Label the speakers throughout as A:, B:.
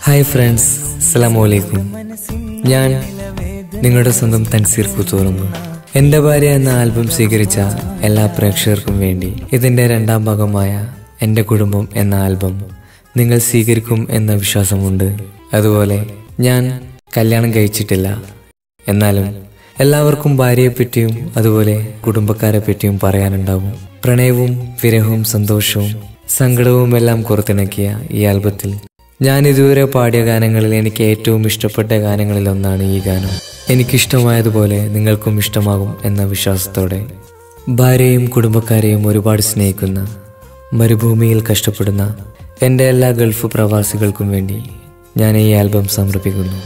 A: hi friends അസ്സലാമു അലൈക്കും ഞാൻ നിങ്ങളുടെ സ്വന്തം തൻസീർ കൂത്തുറന്നു എൻ്റെ ഭാര്യ എന്ന ആൽബം സ്വീകരിച്ച എല്ലാ പ്രേക്ഷകർക്കും വേണ്ടി ഇതിൻ്റെ രണ്ടാം ഭാഗമായ എൻ്റെ കുടുംബം എന്ന ആൽബം നിങ്ങൾ സ്വീകരിക്കും എന്ന വിശ്വാസമുണ്ട് അതുപോലെ ഞാൻ കല്യാണം കഴിച്ചിട്ടില്ല എന്നാലും എല്ലാവർക്കും ഭാര്യയെപ്പറ്റിയും അതുപോലെ കുടുംബക്കാരെ പറ്റിയും പറയാനുണ്ടാവും പ്രണയവും വിരഹവും സന്തോഷവും സങ്കടവും എല്ലാം പുറത്തിണക്കിയ ഈ ആൽബത്തിൽ ഞാൻ ഇതുവരെ പാടിയ ഗാനങ്ങളിൽ എനിക്ക് ഏറ്റവും ഇഷ്ടപ്പെട്ട ഗാനങ്ങളിൽ ഒന്നാണ് ഈ ഗാനം എനിക്കിഷ്ടമായതുപോലെ നിങ്ങൾക്കും ഇഷ്ടമാകും എന്ന വിശ്വാസത്തോടെ ഭാര്യയും കുടുംബക്കാരെയും ഒരുപാട് സ്നേഹിക്കുന്ന മരുഭൂമിയിൽ കഷ്ടപ്പെടുന്ന എൻ്റെ എല്ലാ ഗൾഫ് പ്രവാസികൾക്കും വേണ്ടി ഞാൻ ഈ ആൽബം സമർപ്പിക്കുന്നു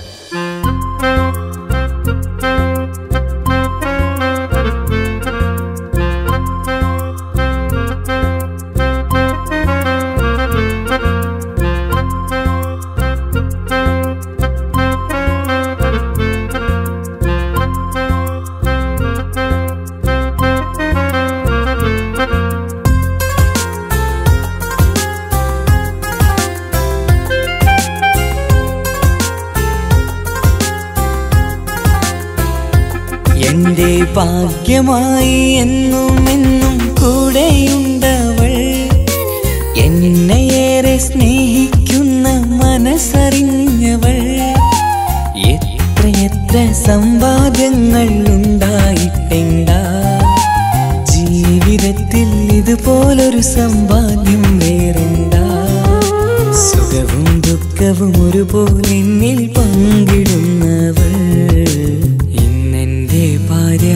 B: എന്റെ ഭാഗ്യമായി എന്നും എന്നും കൂടെയുണ്ടവൾ എന്നെ ഏറെ സ്നേഹിക്കുന്ന മനസ്സറിഞ്ഞവൾ എത്രയെത്ര സമ്പാദ്യങ്ങൾ ഉണ്ടായിട്ടെണ്ടാ ജീവിതത്തിൽ ഇതുപോലൊരു സമ്പാദ്യം വേറെന്താ സുഖവും ദുഃഖവും ഒരുപോലെ എന്നിൽ പങ്കിടുന്നവൾ ഇന്നെന്റെ ഭാര്യ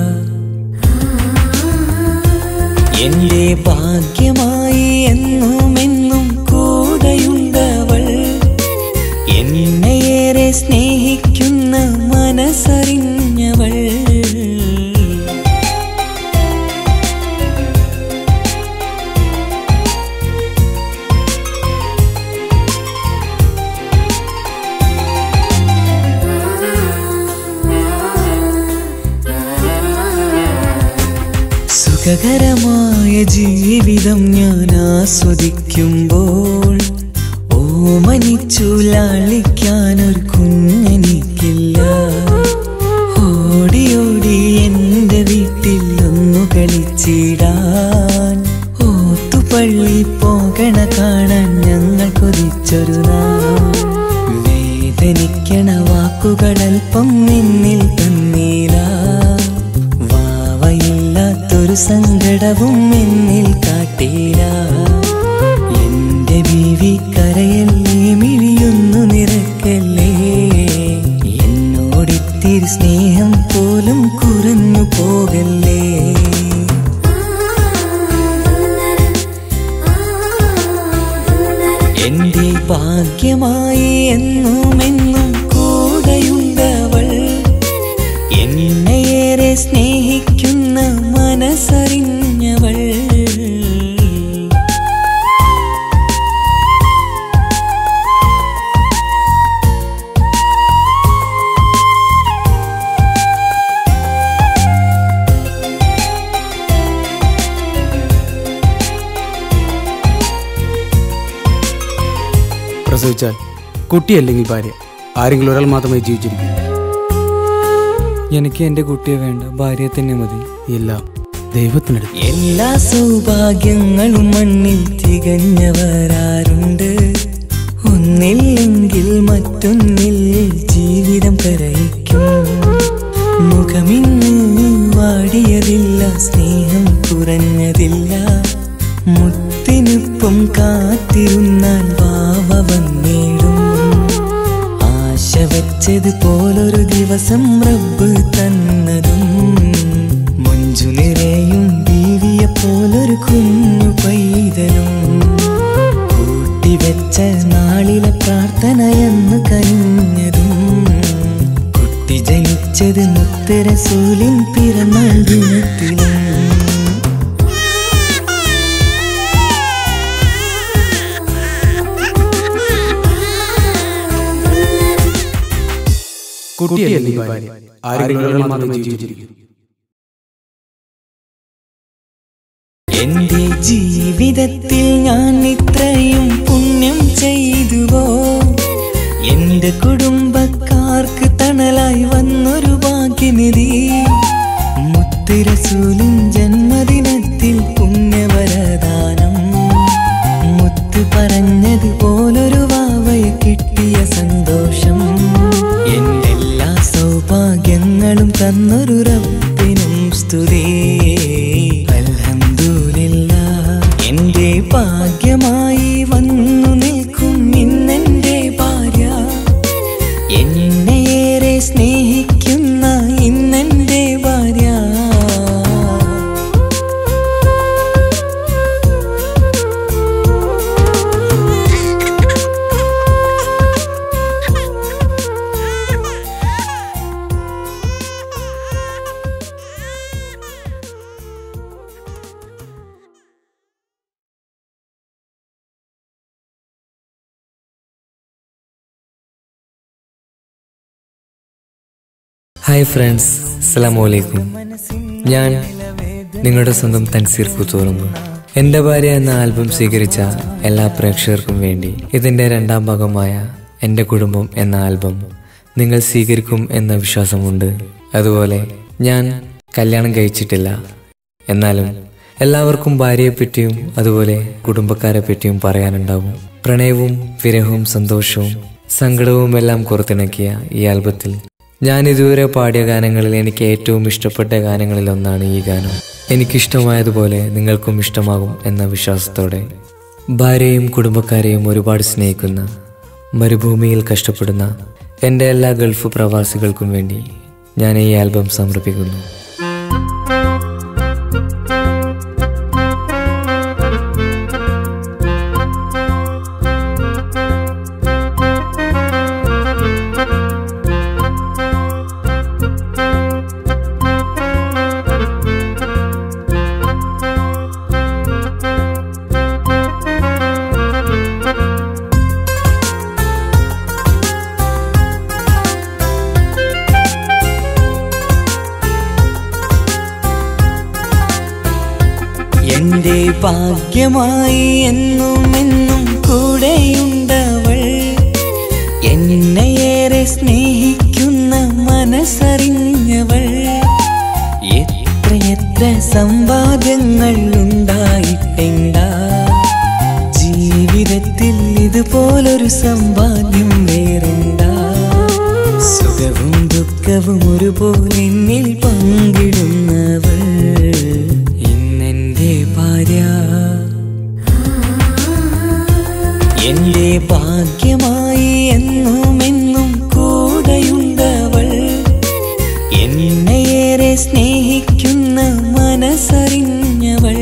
B: എന്റെ ഭാഗ്യമായി എന്നും എന്നും കൂടെയുണ്ടവൾ എന്നെ ഏറെ സ്നേഹിക്കുന്ന മനസ്സറിഞ്ഞവൾ സുഖകരമായ ജീവിതം ഞാൻ ആസ്വദിക്കുമ്പോൾ ഓമനിച്ചു ലാളിക്കാൻ ഒരു കുഞ്ഞെനിക്കില്ല ഓടി ഓടി എൻ്റെ വീട്ടിൽ ഒന്നു കളിച്ചിടാൻ ഓത്തുപള്ളി പോകണ കാണാൻ ഞങ്ങൾ കൊതിച്ചൊരു നാൾ വേദനിക്കണ വാക്കുകളൽപ്പം നിന്നിൽ തന്നീല വാവയില്ലാത്തൊരു സങ്കടവും എന്നിൽ കാട്ടീല എന്റെ ബീവി കരയല്ലേ മിഴിയൊന്നു നിറക്കല്ലേ എന്നോടിത്തിരി സ്നേഹം പോലും കുറഞ്ഞു പോകല്ലേ എന്റെ ഭാഗ്യമായി എന്നും എന്നും കൂടെയുണ്ടവൾ എന്നെ ഏറെ സ്നേഹിക്കുന്ന മനസ്സറിഞ്ഞവൾ
C: പ്രസവിച്ചാൽ കുട്ടിയല്ലെങ്കിൽ ഭാര്യ ആരെങ്കിലും ഒരാൾ മാത്രമേ ജീവിച്ചിരിക്കൂ
A: എനിക്ക് എൻ്റെ കുട്ടിയെ വേണ്ട ഭാര്യയെ തന്നെ മതി
C: എല്ലാം ദൈവത്തിനടുത്ത്
B: എല്ലാ സൗഭാഗ്യങ്ങളും മണ്ണിൽ തികഞ്ഞവരാരുണ്ട് ഒന്നില്ലെങ്കിൽ മറ്റൊന്നിൽ ജീവിതം കരയിക്കും മുഖമിന്ന് വാടിയതില്ല സ്നേഹം കുറഞ്ഞതില്ല മുത്തിനൊപ്പം കാത്തിരുന്നാൽ വാവ വന്നിടും ആശ വെച്ചത് പോലൊരു ദിവസം റബ്ബ് തന്നതും മഞ്ജു നിറയും ബീവിയെ പോലൊരു കുഞ്ഞു പൈതലും കൂട്ടിവെച്ച നാളിലെ പ്രാർത്ഥനയെന്ന് കഴിഞ്ഞതും കുട്ടി ജനിച്ചത് മുത്തരസൂലിൻ പിറന്നാൾ ദിനത്തിലും
C: കുട്ടിയല്ലെങ്കിൽ ഭാര്യ ആരെങ്കിലും ഒരാൾ മാത്രമേ ജീവിച്ചിരിക്കൂ
B: എന്റെ ജീവിതത്തിൽ ഞാൻ ഇത്രയും പുണ്യം ചെയ്തുവോ എന്റെ കുടുംബക്കാർക്ക് തണലായി വന്നൊരു ഭാഗ്യനിധി മുത്തുരസൂലിൻ ജന്മദിനത്തിൽ പുണ്യവരദാനം മുത്ത് പറഞ്ഞത് പോലൊരു വാവയെ കിട്ടിയ സന്തോഷം എന്റെ എല്ലാ സൗഭാഗ്യങ്ങളും തന്നൊരു റബ്ബിനും സ്തുതി അൽഹംദുലില്ലാ എന്റെ ഭാഗ്യമായി വന്നു നിൽക്കും ഇന്നെന്റെ ഭാര്യ എന്നെയേറെ സ്നേഹിക്കുന്ന ഇന്നെന്റെ ഭാര്യ
A: ഹായ് ഫ്രണ്ട്സ് അസ്സലാമു അലൈക്കും ഞാൻ നിങ്ങളുടെ സ്വന്തം തൻസീർ കുത്തോറുന്നു എൻ്റെ ഭാര്യ എന്ന ആൽബം സ്വീകരിച്ച എല്ലാ പ്രേക്ഷകർക്കും വേണ്ടി ഇതിൻ്റെ രണ്ടാം ഭാഗമായ എൻ്റെ കുടുംബം എന്ന ആൽബം നിങ്ങൾ സ്വീകരിക്കും എന്ന വിശ്വാസമുണ്ട് അതുപോലെ ഞാൻ കല്യാണം കഴിച്ചിട്ടില്ല എന്നാലും എല്ലാവർക്കും ഭാര്യയെപ്പറ്റിയും അതുപോലെ കുടുംബക്കാരെ പറ്റിയും പറയാനുണ്ടാവും പ്രണയവും വിരഹവും സന്തോഷവും സങ്കടവും എല്ലാം പുറത്തിണക്കിയ ഈ ആൽബത്തിൽ ഞാൻ ഇതുവരെ പാടിയ ഗാനങ്ങളിൽ എനിക്ക് ഏറ്റവും ഇഷ്ടപ്പെട്ട ഗാനങ്ങളിൽ ഒന്നാണ് ഈ ഗാനം എനിക്കിഷ്ടമായതുപോലെ നിങ്ങൾക്കും ഇഷ്ടമാകും എന്ന വിശ്വാസത്തോടെ ഭാര്യയും കുടുംബക്കാരെയും ഒരുപാട് സ്നേഹിക്കുന്ന മരുഭൂമിയിൽ കഷ്ടപ്പെടുന്ന എൻ്റെ എല്ലാ ഗൾഫ് പ്രവാസികൾക്കും വേണ്ടി ഞാൻ ഈ ആൽബം സമർപ്പിക്കുന്നു
B: എന്റെ ഭാഗ്യമായി എന്നും എന്നും കൂടെയുണ്ടവൾ എന്നെയേറെ സ്നേഹിക്കുന്ന മനസ്സറിഞ്ഞവൾ എത്രയെത്ര സമ്പാദ്യങ്ങൾ ഉണ്ടായിട്ടെന്താ ജീവിതത്തിൽ ഇതുപോലൊരു സമ്പാദ്യം വേറെന്താ സുഖവും ദുഃഖവും ഒരുപോലെ എന്നിൽ പങ്കിടുന്നവൾ ഇന്നെന്റെ ഭാര്യ എന്റെ ഭാഗ്യമായി എന്നും എന്നും കൂടെയുണ്ടവൾ എന്നെയേറെ സ്നേഹിക്കുന്ന മനസ്സറിഞ്ഞവൾ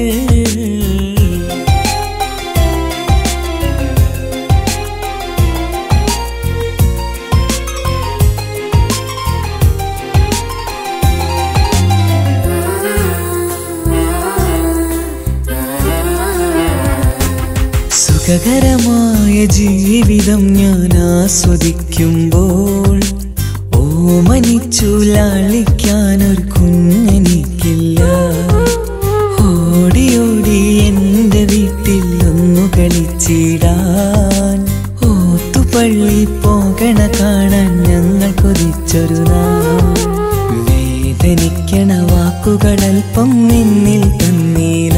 B: സുഖകരമായ ജീവിതം ഞാൻ ആസ്വദിക്കുമ്പോൾ ഓമനിച്ചു ലാളിക്കാനൊരു കുഞ്ഞെനിക്കില്ല ഓടി ഓടി എൻ്റെ വീട്ടിൽ ഒന്നു കളിച്ചിടാൻ ഓത്തുപള്ളി പോകണ കാണാൻ ഞങ്ങൾ കൊതിച്ചൊരു നാൾ വേദനിക്കണ വാക്കുകളൽപ്പം നിന്നിൽ തന്നീല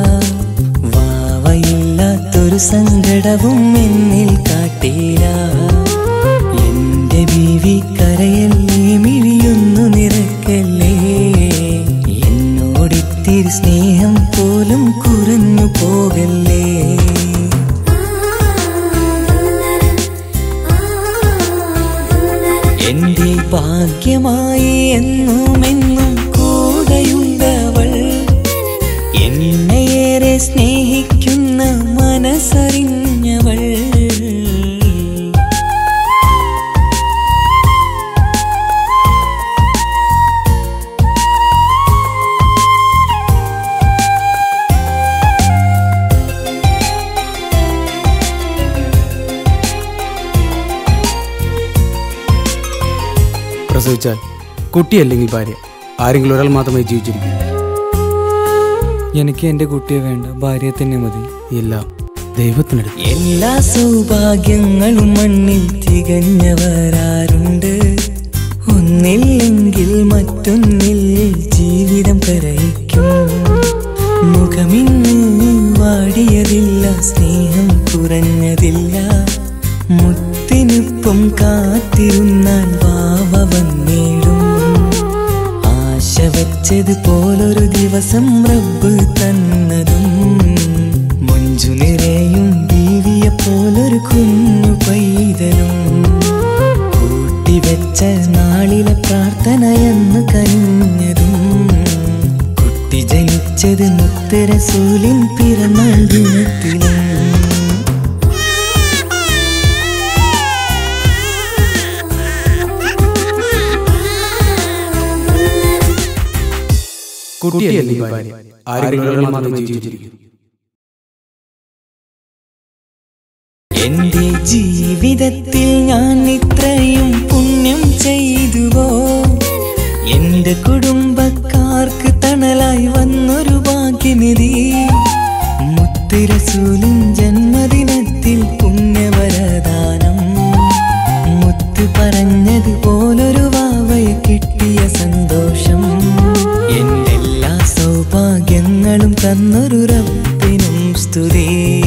B: വാവയില്ലാത്തൊരു സങ്കടവും എന്നിൽ കാട്ടീല എന്റെ ബീവി കരയല്ലേ മിഴിയൊന്നു നിറക്കല്ലേ എന്നോടിത്തിരി സ്നേഹം പോലും കുറഞ്ഞു പോകല്ലേ എന്റെ ഭാഗ്യമായി എന്നും എന്നും കൂടെയുണ്ടവൾ എന്നെയേറെ സ്നേഹിക്കുന്ന മനസ്സറിഞ്ഞവൾ
C: പ്രസവിച്ചാൽ കുട്ടിയല്ലെങ്കിൽ ഭാര്യ ആരെങ്കിലും ഒരാൾ മാത്രമേ ജീവിച്ചിരിക്കൂ
A: എനിക്ക് എൻ്റെ കുട്ടിയെ വേണ്ട ഭാര്യയെ തന്നെ മതി
C: ഇല്ല ദൈവത്തിനടുത്ത്
B: എല്ലാ സൗഭാഗ്യങ്ങളും മണ്ണിൽ തികഞ്ഞവരാരുണ്ട് ഒന്നില്ലെങ്കിൽ മറ്റൊന്നിൽ ജീവിതം കരയിക്കും മുഖമിന്ന് വാടിയതില്ല സ്നേഹം കുറഞ്ഞതില്ല മുത്തിനൊപ്പം കാത്തിരുന്നാൽ വാവ വന്നിടും ആശ വെച്ചത് പോലൊരു ദിവസം റബ്ബ് തന്നതും മഞ്ജു നിറയും ബീവിയെ പോലൊരു കുഞ്ഞു പൈതലും കൂട്ടിവെച്ച നാളിലെ പ്രാർത്ഥനയെന്ന് കനിഞ്ഞതും കുട്ടി ജനിച്ചത് മുത്തരസൂലിൻ പിറന്നാൾ ദിനത്തിലും
C: കുട്ടിയല്ലെങ്കിൽ ഭാര്യ ആരെങ്കിലും ഒരാൾ മാത്രമേ ജീവിച്ചിരിക്കൂ
B: എന്റെ ജീവിതത്തിൽ ഞാൻ ഇത്രയും പുണ്യം ചെയ്തുവോ എന്റെ കുടുംബക്കാർക്ക് തണലായി വന്നൊരു ഭാഗ്യനിധി മുത്തുരസൂലിൻ ജന്മദിനത്തിൽ പുണ്യവരദാനം മുത്ത് പറഞ്ഞതുപോലൊരു വാവയെ കിട്ടിയ സന്തോഷം എന്റെ എല്ലാ സൗഭാഗ്യങ്ങളും തന്നൊരു റബ്ബിനും സ്തുതി